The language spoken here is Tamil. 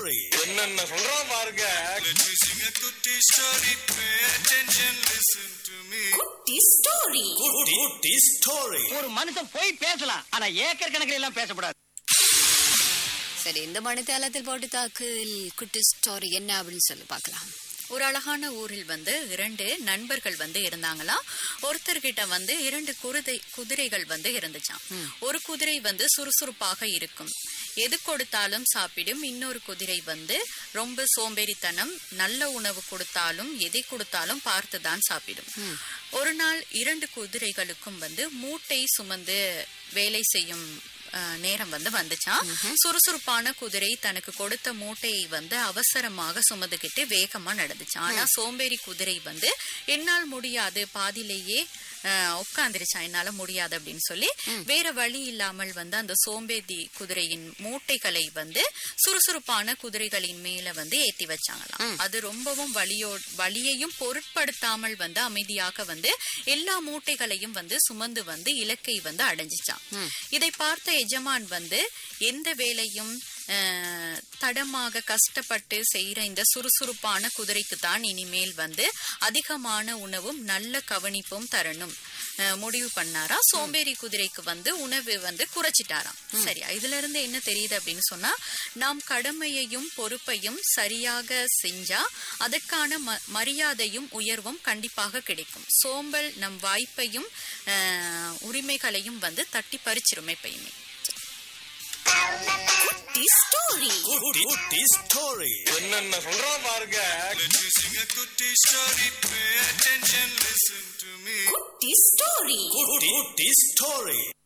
story. என்னென்ன சொல்றான் பாருங்க Let me sing a kutti story. Pay attention, listen to me. குட்டி ஸ்டோரி Good, good story. ஒரு மனுஷன் போய் பேசலாம் ஆனா ஏக்கர் கணக்கில் எல்லாம் பேசக்கூடாது சரி இந்த மணித்தேலத்தில் போட்டு தாக்கு குட்டி ஸ்டோரி என்ன அப்படின்னு சொல்லி பார்க்கலாம் ஒரு அழகான ஊரில் வந்து இரண்டு நண்பர்கள் வந்து இருந்தாங்களாம் ஒருத்தர்கிட்ட வந்து இரண்டு குருதை குதிரைகள் வந்து இருந்துச்சாம் ஒரு குதிரை வந்து சுறுசுறுப்பாக இருக்கும் எது கொடுத்தாலும் சாப்பிடும் இன்னொரு குதிரை வந்து ரொம்ப சோம்பேறித்தனம் நல்ல உணவு கொடுத்தாலும் எதை கொடுத்தாலும் பார்த்துதான் சாப்பிடும் ஒரு நாள் இரண்டு குதிரைகளுக்கும் வந்து மூட்டை சுமந்து வேலை செய்யும் அஹ், நேரம் வந்து வந்துச்சாம் சுறுசுறுப்பான குதிரை தனக்கு கொடுத்த மூட்டையை வந்து அவசரமாக சுமந்துகிட்டு வேகமா நடந்துச்சாம் ஆனா சோம்பேறி குதிரை வந்து என்னால் முடியாது பாதியிலேயே அஹ், உட்கார்ந்துருச்சான் என்னால முடியாது அப்படின்னு சொல்லி வேற வழி இல்லாமல் வந்து அந்த சோம்பேறி குதிரையின் மூட்டைகளை வந்து சுறுசுறுப்பான குதிரைகளின் மேல வந்து ஏத்தி வச்சாங்களாம் அது ரொம்பவும் வலியோ வலியையும் பொருட்படுத்தாமல் வந்து அமைதியாக வந்து எல்லா மூட்டைகளையும் வந்து சுமந்து வந்து இலக்கை வந்து அடைஞ்சிச்சான் இதை பார்த்த எஜமான் வந்து எந்த வேலையும் அஹ், தடமாக கஷ்டப்பட்டு செய்யற இந்த சுறுசுறுப்பான குதிரைக்கு தான் இனிமேல் வந்து அதிகமான உணவும் நல்ல கவனிப்பும் தரணும் அஹ், முடிவு பண்ணாரா சோம்பேறி குதிரைக்கு வந்து உணவு வந்து குறைச்சிட்டாராம் சரி இதுல இருந்து என்ன தெரியுது அப்படின்னு சொன்னா நாம் கடமையையும் பொறுப்பையும் சரியாக செஞ்சா அதற்கான ம- மரியாதையும் உயர்வும் கண்டிப்பாக கிடைக்கும் சோம்பல் நம் வாய்ப்பையும் அஹ், உரிமைகளையும் வந்து தட்டி பறிச்சிரும் எப்பயுமே குட்டி ஸ்டோரி Good, good story. என்னென்ன சொல்றான் பாருங்க Let me sing a kutti story. Pay attention, listen to me. குட்டி ஸ்டோரி Good, good story.